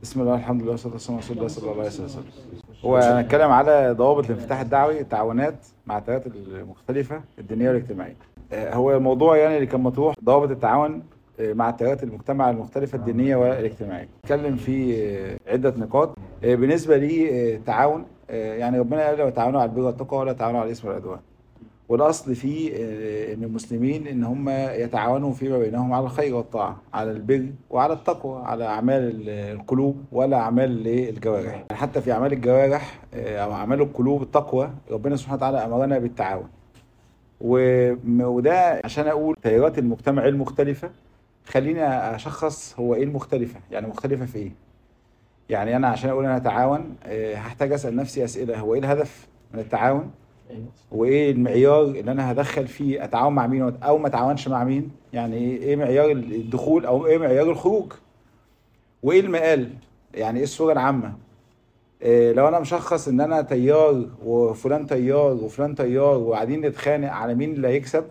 بسم الله الحمد لله والصلاه والسلام على رسول الله صلى الله عليه وسلم هو هنتكلم على ضوابط الانفتاح الدعوي التعاونات مع التيارات المختلفه الدينيه والاجتماعيه آه، هو الموضوع يعني اللي كان مطروح ضوابط التعاون آه، مع التيارات المجتمع المختلفه الدينيه والاجتماعيه نتكلم في آه، عده نقاط آه، بالنسبه للتعاون يعني ربنا قال وتعاونوا على البر والتقوى ولا تعاونوا على الاثم والعدوان والاصل فيه آه، ان المسلمين ان هم يتعاونوا فيما بينهم على الخير والطاعه على البر وعلى التقوى على اعمال القلوب ولا اعمال الجوارح يعني حتى في اعمال الجوارح آه، او اعمال القلوب التقوى ربنا سبحانه وتعالى امرنا بالتعاون و- وده عشان اقول تيارات المجتمع المختلفه خليني اشخص هو ايه المختلفه يعني مختلفه في ايه يعني انا عشان اقول انا اتعاون آه، هحتاج اسال نفسي اسئله هو ايه الهدف من التعاون وايه المعيار اللي انا هدخل فيه اتعاون مع مين او ما اتعاونش مع مين يعني ايه إيه معيار الدخول او ايه معيار الخروج وايه المقال يعني ايه الصوره العامه إيه لو انا مشخص ان انا تيار وفلان تيار وفلان تيار وقاعدين نتخانق على مين اللي هيكسب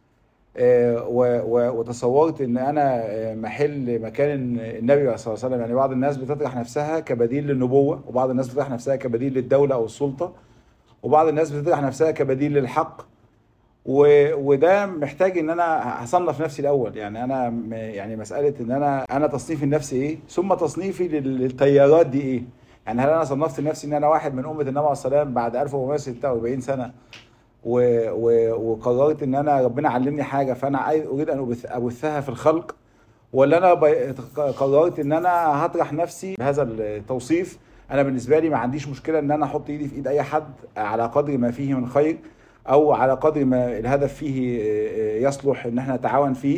إيه و- و- وتصورت ان انا آه، محل مكان النبي صلى الله عليه وسلم يعني بعض الناس بتطرح نفسها كبديل للنبوه وبعض الناس بتطرح نفسها كبديل للدوله او السلطه وبعض الناس بتطرح نفسها كبديل للحق و... وده محتاج ان انا هصنف نفسي الاول يعني انا م- يعني مساله ان انا انا تصنيفي لنفسي ايه ثم تصنيفي لل- للتيارات دي ايه يعني هل انا صنفت نفسي ان انا واحد من امه النبي عليه السلام بعد 1446 سنه و... و... وقررت ان انا ربنا علمني حاجه فانا عايز اريد ان أبث... ابثها في الخلق ولا انا بي... قررت ان انا هطرح نفسي بهذا التوصيف انا بالنسبه لي ما عنديش مشكله ان انا احط ايدي في ايد اي حد على قدر ما فيه من خير او على قدر ما الهدف فيه يصلح ان احنا نتعاون فيه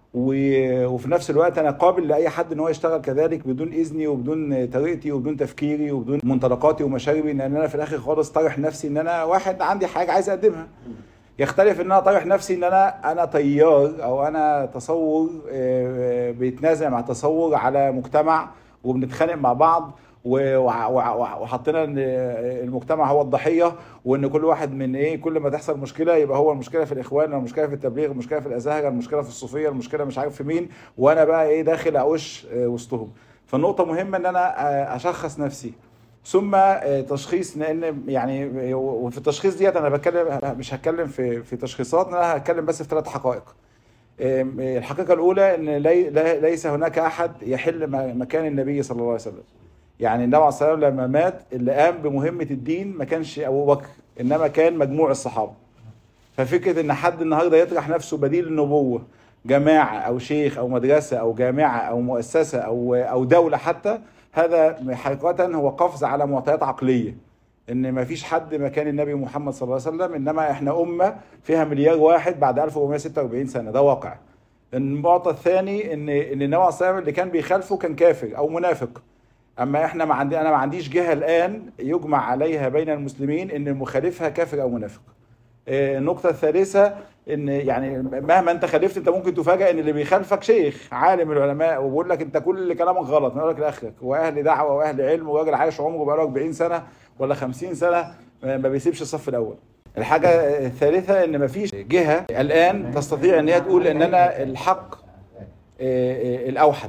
و- وفي نفس الوقت انا قابل لاي حد ان هو يشتغل كذلك بدون اذني وبدون طريقتي وبدون تفكيري وبدون منطلقاتي ومشاربي لان انا في الاخر خالص طارح نفسي ان انا واحد عندي حاجه عايز اقدمها يختلف ان انا طارح نفسي ان انا انا تيار او انا تصور آه، بيتنازع مع تصور على مجتمع وبنتخانق مع بعض و- وع- وع- وحطينا ان المجتمع هو الضحيه وان كل واحد من ايه كل ما تحصل مشكله يبقى هو المشكله في الاخوان المشكله في التبليغ المشكله في الازهر المشكله في الصوفيه المشكله مش عارف في مين وانا بقى ايه داخل اوش آه، وسطهم فالنقطه مهمه ان انا آه، اشخص نفسي ثم آه، تشخيص لان يعني وفي التشخيص ديت انا بتكلم مش هتكلم في في تشخيصات انا هتكلم بس في ثلاث حقائق آم، الحقيقه الاولى ان لي لا- ليس هناك احد يحل م- مكان النبي صلى الله عليه وسلم يعني النبي عليه الصلاه والسلام لما مات اللي قام بمهمه الدين ما كانش ابو بكر انما كان مجموع الصحابه ففكره ان حد النهارده يطرح نفسه بديل النبوه جماعه او شيخ او مدرسه او جامعه او مؤسسه او او دوله حتى هذا حقيقه هو قفز على معطيات عقليه ان ما فيش حد مكان النبي محمد صلى الله عليه وسلم انما احنا امه فيها مليار واحد بعد 1446 سنه ده واقع المعطى الثاني ان ان النبي عليه الصلاه والسلام اللي كان بيخالفه كان كافر او منافق اما احنا ما عندي انا ما عنديش جهه الان يجمع عليها بين المسلمين ان مخالفها كافر او منافق آه، النقطة الثالثة ان يعني مهما انت خالفت انت ممكن تفاجئ ان اللي بيخالفك شيخ عالم من العلماء وبيقول لك انت كل كلامك غلط ما يقول لك لاخرك واهل دعوة واهل علم وراجل عايش عمره بقاله 40 سنة ولا 50 سنة آه، ما بيسيبش الصف الاول. الحاجة الثالثة ان مفيش جهة الان تستطيع ان هي تقول ان انا الحق آه، آه، الاوحد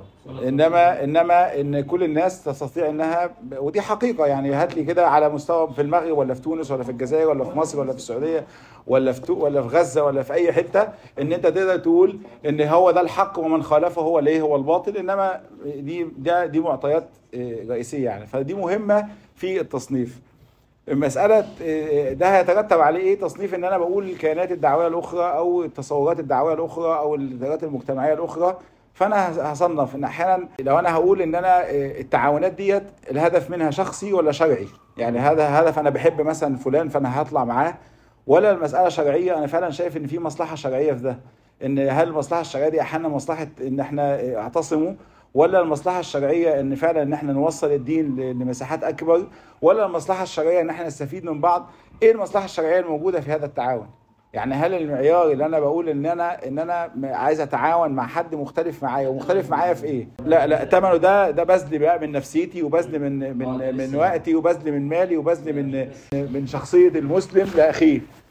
انما انما ان كل الناس تستطيع انها ودي حقيقه يعني هات لي كده على مستوى في المغرب ولا في تونس ولا في الجزائر ولا في مصر ولا في السعوديه ولا في تو ولا في غزه ولا في اي حته ان انت تقدر تقول ان هو ده الحق ومن خالفه هو ليه هو الباطل انما دي ده دي معطيات آه، رئيسيه يعني فدي مهمه في التصنيف مسألة آه، ده هيترتب عليه ايه تصنيف ان انا بقول الكيانات الدعوية الاخرى او التصورات الدعوية الاخرى او التيارات المجتمعية الاخرى فانا هصنف ان احيانا لو انا هقول ان انا آه، التعاونات ديت الهدف منها شخصي ولا شرعي يعني هذا هدف انا بحب مثلا فلان فانا هطلع معاه ولا المسألة شرعية انا فعلا شايف ان في مصلحة شرعية في ده ان هل المصلحة الشرعية دي احيانا مصلحة ان احنا آه، اعتصموا ولا المصلحة الشرعية ان فعلا ان احنا نوصل الدين ل- لمساحات اكبر ولا المصلحة الشرعية ان احنا نستفيد من بعض ايه المصلحة الشرعية الموجودة في هذا التعاون يعني هل المعيار اللي انا بقول ان انا ان انا م- عايز اتعاون مع حد مختلف معايا ومختلف معايا في ايه لا لا ثمنه ده ده بذل بقى من نفسيتي وبذل من من من وقتي وبذل من مالي وبذل من من شخصية المسلم لاخيه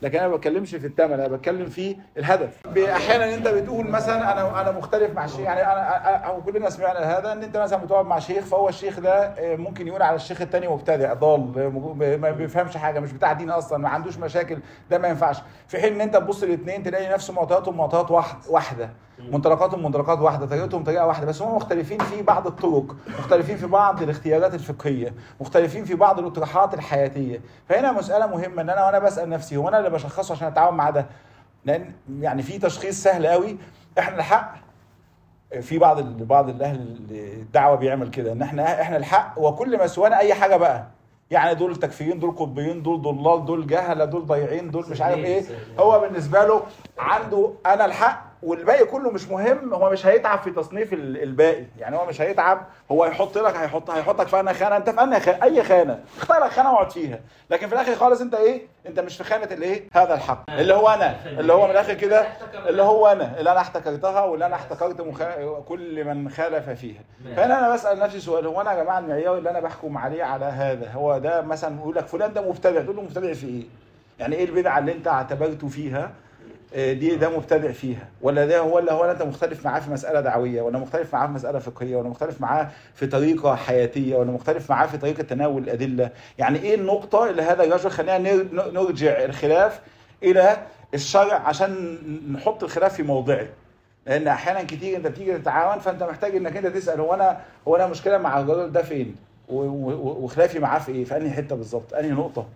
لكن انا ما بتكلمش في الثمن انا بتكلم في الهدف احيانا انت بتقول مثلا انا انا مختلف مع الشيخ يعني انا او كلنا سمعنا هذا ان انت مثلا بتقعد مع شيخ فهو الشيخ ده ممكن يقول على الشيخ الثاني مبتدع ضال ما بيفهمش حاجه مش بتاع دين اصلا ما عندوش مشاكل ده ما ينفعش في حين ان انت تبص الاثنين تلاقي نفس معطياتهم معطيات واحده منطلقاتهم منطلقات واحده طريقتهم طريقه واحده بس هم مختلفين في بعض الطرق مختلفين في بعض الاختيارات الفقهيه مختلفين في بعض الاطروحات الحياتيه فهنا مساله مهمه ان انا وانا بسال نفسي هو انا اللي بشخصه عشان اتعامل مع ده لان يعني في تشخيص سهل قوي احنا الحق في بعض بعض الاهل الدعوه بيعمل كده ان احنا احنا الحق وكل ما سوانا اي حاجه بقى يعني دول تكفيرين دول قطبيين دول ضلال دول جهله دول ضايعين دول مش عارف ايه هو بالنسبه له عنده انا الحق والباقي كله مش مهم هو مش هيتعب في تصنيف الباقي يعني هو مش هيتعب هو هيحط لك هيحط هيحطك في انهي خانه انت في انهي خانه اي خانه اختار لك خانه واقعد فيها لكن في الاخر خالص انت ايه انت مش في خانه الايه هذا الحق اللي هو انا اللي هو من الاخر كده اللي هو انا اللي انا احتكرتها واللي انا احتكرت مخا... كل من خالف فيها فانا انا بسال نفسي سؤال هو انا يا جماعه المعيار اللي انا بحكم عليه على هذا هو ده مثلا يقول لك فلان ده مبتدع تقول له مبتدع في ايه يعني ايه البدعه اللي انت اعتبرته فيها دي ده مبتدع فيها ولا ده هو ولا هو انت مختلف معاه في مساله دعويه ولا مختلف معاه في مساله فقهيه ولا مختلف معاه في طريقه حياتيه ولا مختلف معاه في طريقه تناول الادله يعني ايه النقطه اللي هذا الرجل خلينا نرجع الخلاف الى الشرع عشان نحط الخلاف في موضعه لان احيانا كتير انت بتيجي تتعاون فانت محتاج انك انت تسال هو انا هو انا مشكله مع الراجل ده فين وخلافي معاه في ايه في انهي حته بالظبط انهي نقطه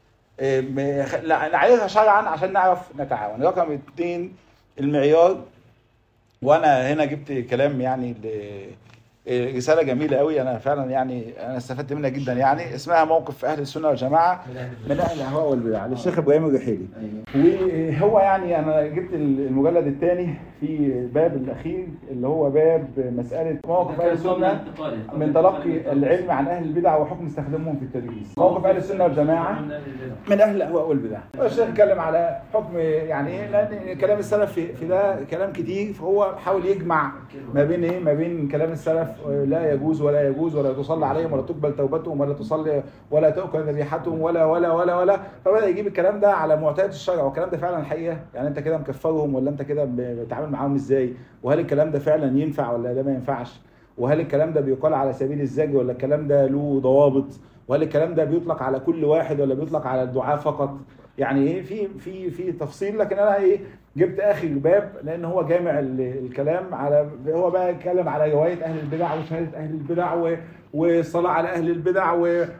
نعرفها شرعا عشان نعرف نتعاون رقم اثنين المعيار وانا هنا جبت كلام يعني رساله جميله قوي انا فعلا يعني انا استفدت منها جدا يعني اسمها موقف اهل السنه والجماعه من اهل الاهواء والبدع للشيخ ابراهيم الرحيلي وهو يعني انا جبت المجلد الثاني في الباب الاخير اللي هو باب مساله موقف اهل السنه من تلقي العلم عن اهل البدع وحكم استخدامهم في التدريس موقف اهل السنه والجماعه من اهل الاهواء والبدع الشيخ اتكلم على حكم يعني ايه لان كلام السلف في, في ده كلام كتير فهو حاول يجمع ما بين ايه ما بين كلام السلف لا يجوز ولا يجوز ولا تصلى عليهم ولا تقبل توبتهم ولا تصلي ولا تؤكل ذبيحتهم ولا ولا ولا ولا فبدا يجيب الكلام ده على معتاد الشرع والكلام ده فعلا الحقيقه يعني انت كده مكفرهم ولا انت كده بتتعامل معاهم ازاي وهل الكلام ده فعلا ينفع ولا ده ما ينفعش وهل الكلام ده بيقال على سبيل الزج ولا الكلام ده له ضوابط وهل الكلام ده بيطلق على كل واحد ولا بيطلق على الدعاء فقط يعني ايه في في في تفصيل لكن انا ايه جبت اخر باب لان هو جامع الكلام على هو بقى اتكلم على روايه اهل البدع وشهاده اهل البدع والصلاه على اهل البدع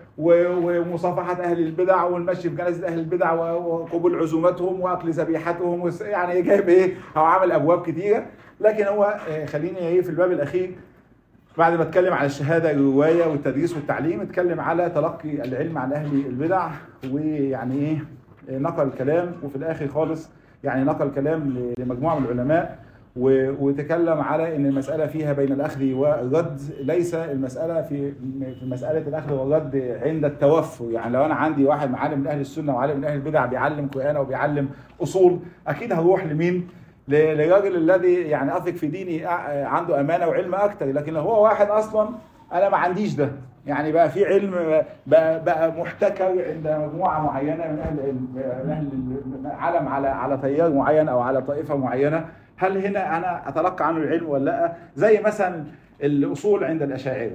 ومصافحه اهل البدع والمشي في جنازه اهل البدع وقبول عزوماتهم واكل ذبيحتهم يعني جايب ايه هو عامل ابواب كتيره لكن هو خليني ايه في الباب الاخير بعد ما اتكلم عن الشهاده الروايه والتدريس والتعليم اتكلم على تلقي العلم عن اهل البدع ويعني ايه نقل الكلام وفي الاخر خالص يعني نقل كلام لمجموعه من العلماء وتكلم على ان المساله فيها بين الاخذ والرد ليس المساله في في مساله الاخذ والرد عند التوفر يعني لو انا عندي واحد عالم من اهل السنه وعالم من اهل البدع بيعلم قران وبيعلم اصول اكيد هروح لمين؟ للراجل الذي يعني اثق في ديني عنده امانه وعلم اكتر لكن لو هو واحد اصلا انا ما عنديش ده يعني بقى في علم بقى, بقى محتكر عند مجموعه معينه من اهل اهل العالم على على تيار معين او على طائفه معينه هل هنا انا اتلقى عنه العلم ولا لا زي مثلا الاصول عند الاشاعره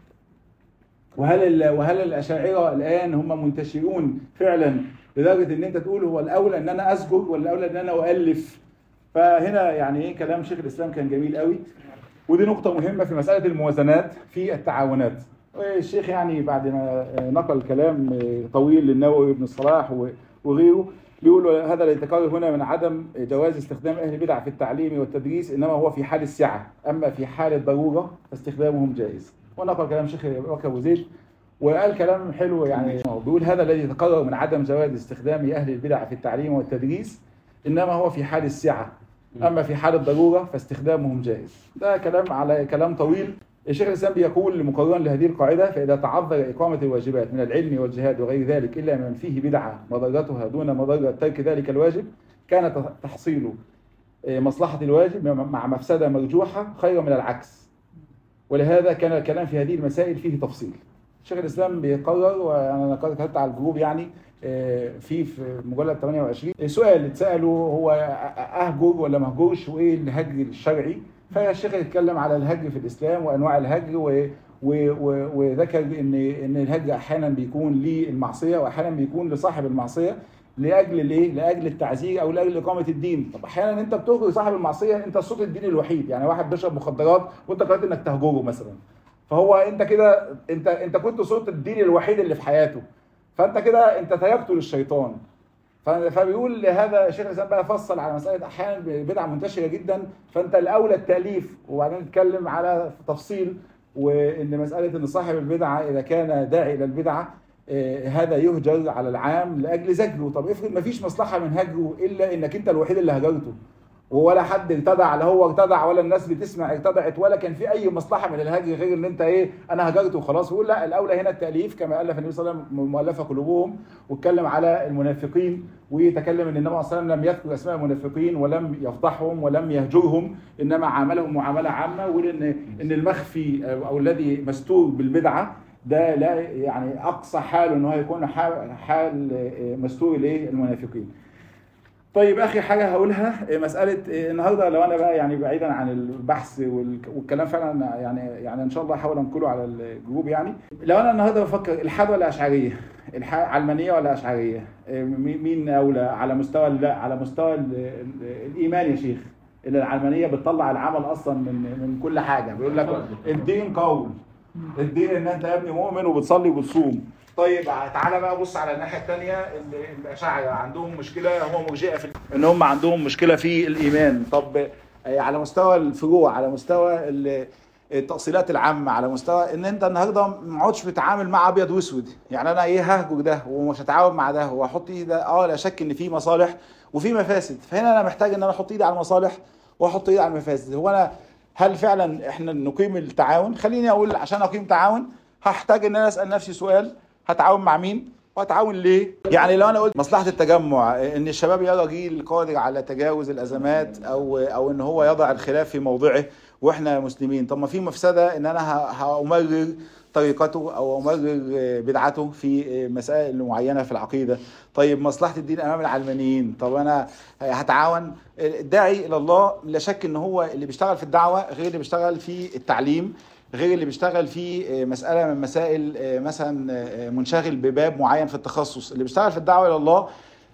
وهل وهل الاشاعره الان هم منتشرون فعلا لدرجه ان انت تقول هو الاولى ان انا اسجد ولا الاولى ان انا اؤلف فهنا يعني ايه كلام شيخ الاسلام كان جميل قوي ودي نقطه مهمه في مساله الموازنات في التعاونات الشيخ يعني بعد ما نقل كلام طويل للنووي وابن الصلاح وغيره بيقول هذا لا يتكرر هنا من عدم جواز استخدام اهل البدع في التعليم والتدريس انما هو في حال السعه اما في حال الضروره فاستخدامهم جائز ونقل كلام شيخ بكر ابو زيد وقال كلام حلو يعني بيقول هذا الذي يتكرر من عدم جواز استخدام اهل البدع في التعليم والتدريس انما هو في حال السعه اما في حال الضروره فاستخدامهم جائز ده كلام على كلام طويل الشيخ الاسلام بيقول مقررا لهذه القاعده فاذا تعذر اقامه الواجبات من العلم والجهاد وغير ذلك الا من فيه بدعه مضرتها دون مضره ترك ذلك الواجب كان تحصيل مصلحه الواجب مع مفسده مرجوحه خيرا من العكس ولهذا كان الكلام في هذه المسائل فيه تفصيل شيخ الاسلام بيقرر وانا كتبت على الجروب يعني آه، في في مجلد 28 سؤال اتساله هو اهجر ولا ما اهجرش وايه الهج الشرعي فالشيخ اتكلم على الهج في الاسلام وانواع الهج و و- و- وذكر ان ان الهج احيانا بيكون للمعصيه واحيانا بيكون لصاحب المعصيه لاجل الايه؟ لاجل التعزير او لاجل اقامه الدين، طب احيانا انت بتهجر صاحب المعصيه انت الصوت الديني الوحيد، يعني واحد بيشرب مخدرات وانت قررت انك تهجره مثلا. فهو انت كده انت انت كنت صوت الدين الوحيد اللي في حياته. فانت كده انت تركته للشيطان. ف- فبيقول هذا شيخ الاسلام بقى فصل على مساله احيانا بدعه منتشره جدا فانت الاولى التاليف وبعدين نتكلم على تفصيل وان مساله ان صاحب البدعه اذا كان داعي الى البدعه آه، هذا يهجر على العام لاجل زجره طب افرض مفيش مصلحه من هجره الا انك انت الوحيد اللي هجرته ولا حد ارتدع لا هو ارتدع ولا الناس بتسمع ارتدعت ولا كان في اي مصلحه من الهجر غير ان انت ايه انا هجرته وخلاص يقول لا الاولى هنا التاليف كما الف النبي صلى الله عليه وسلم مؤلفه قلوبهم واتكلم على المنافقين وتكلم ان النبي صلى الله عليه وسلم لم يذكر اسماء المنافقين ولم يفضحهم ولم يهجرهم انما عاملهم معامله عامه ويقول ان ان المخفي او أو الذي مستور بالبدعه ده لا يعني اقصى حاله ان هو يكون حال, حال مستور الايه المنافقين. طيب اخر حاجه هقولها مساله النهارده لو انا بقى يعني بعيدا عن البحث والك- والكلام فعلا يعني يعني ان شاء الله احاول انقله على الجروب يعني لو انا النهارده بفكر الحاد ولا اشعريه؟ الح- علمانيه ولا اشعريه؟ مي- مين اولى على مستوى لا على مستوى ال- ال- الايمان يا شيخ ان العلمانيه بتطلع العمل اصلا من من كل حاجه بيقول لك الدين قول الدين ان انت يا ابني مؤمن وبتصلي وبتصوم طيب تعالى بقى بص على الناحيه الثانيه الاشاعره عندهم مشكله هم مرجئه في ان هم عندهم مشكله في الايمان طب آه، على مستوى الفروع على مستوى ال- التأصيلات العامة على مستوى ان انت النهارده ما عدتش بتتعامل مع ابيض واسود يعني انا ايه ههجر ده ومش هتعاون مع ده واحط ايدي ده اه لا شك ان في مصالح وفي مفاسد فهنا انا محتاج ان انا احط ايدي على المصالح واحط ايدي على المفاسد هو انا هل فعلا احنا نقيم التعاون خليني اقول عشان اقيم تعاون هحتاج ان انا اسال نفسي سؤال هتعاون مع مين وهتعاون ليه يعني لو انا قلت مصلحه التجمع ان الشباب يرى جيل قادر على تجاوز الازمات او او ان هو يضع الخلاف في موضعه واحنا مسلمين طب ما في مفسده ان انا ه- هامرر طريقته او امرر بدعته في مسائل معينه في العقيده طيب مصلحه الدين امام العلمانيين طب انا هتعاون الداعي الى الله لا شك ان هو اللي بيشتغل في الدعوه غير اللي بيشتغل في التعليم غير اللي بيشتغل في مساله من مسائل مثلا منشغل بباب معين في التخصص اللي بيشتغل في الدعوه الى الله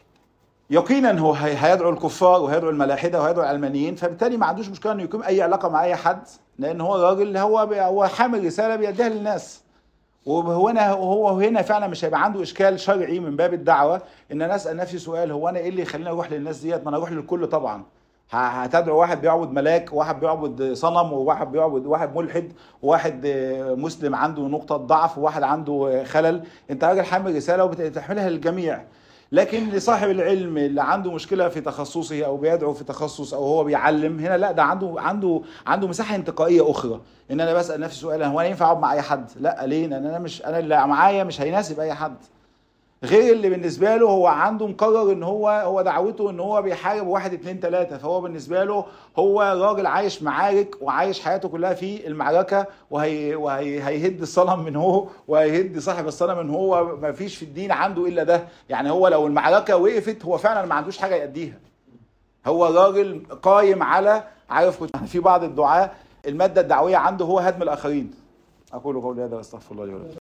يقينا هو هي- هيدعو الكفار وهيدعو الملاحده وهيدعو العلمانيين فبالتالي ما عندوش مشكله انه يقيم اي علاقه مع اي حد لان هو راجل هو بي- هو حامل رساله بيديها للناس وهو هنا هو هنا فعلا مش هيبقى عنده اشكال شرعي من باب الدعوه ان انا اسال نفسي سؤال هو انا ايه اللي يخليني اروح للناس ديت ما انا اروح للكل طبعا ه- هتدعو واحد بيعبد ملاك وواحد بيعبد صنم وواحد بيعبد واحد ملحد وواحد آه، مسلم عنده نقطة ضعف وواحد عنده آه، خلل انت راجل حامل رسالة وبتحملها للجميع لكن لصاحب العلم اللي عنده مشكله في تخصصه او بيدعو في تخصص او هو بيعلم هنا لا ده عنده عنده عنده مساحه انتقائيه اخرى ان انا بسال نفسي سؤال هو انا ينفع اقعد مع اي حد؟ لا ليه؟ لان انا مش انا اللي معايا مش هيناسب اي حد غير اللي بالنسبه له هو عنده مقرر ان هو هو دعوته ان هو بيحارب واحد اتنين تلاته فهو بالنسبه له هو راجل عايش معارك وعايش حياته كلها في المعركه وهي وهي هيهد الصنم من هو وهيهد صاحب الصنم من هو ما فيش في الدين عنده الا ده يعني هو لو المعركه وقفت هو فعلا ما عندوش حاجه يأديها هو راجل قايم على عارف كنت في بعض الدعاة الماده الدعويه عنده هو هدم الاخرين اقول قولي هذا واستغفر الله لي ولكم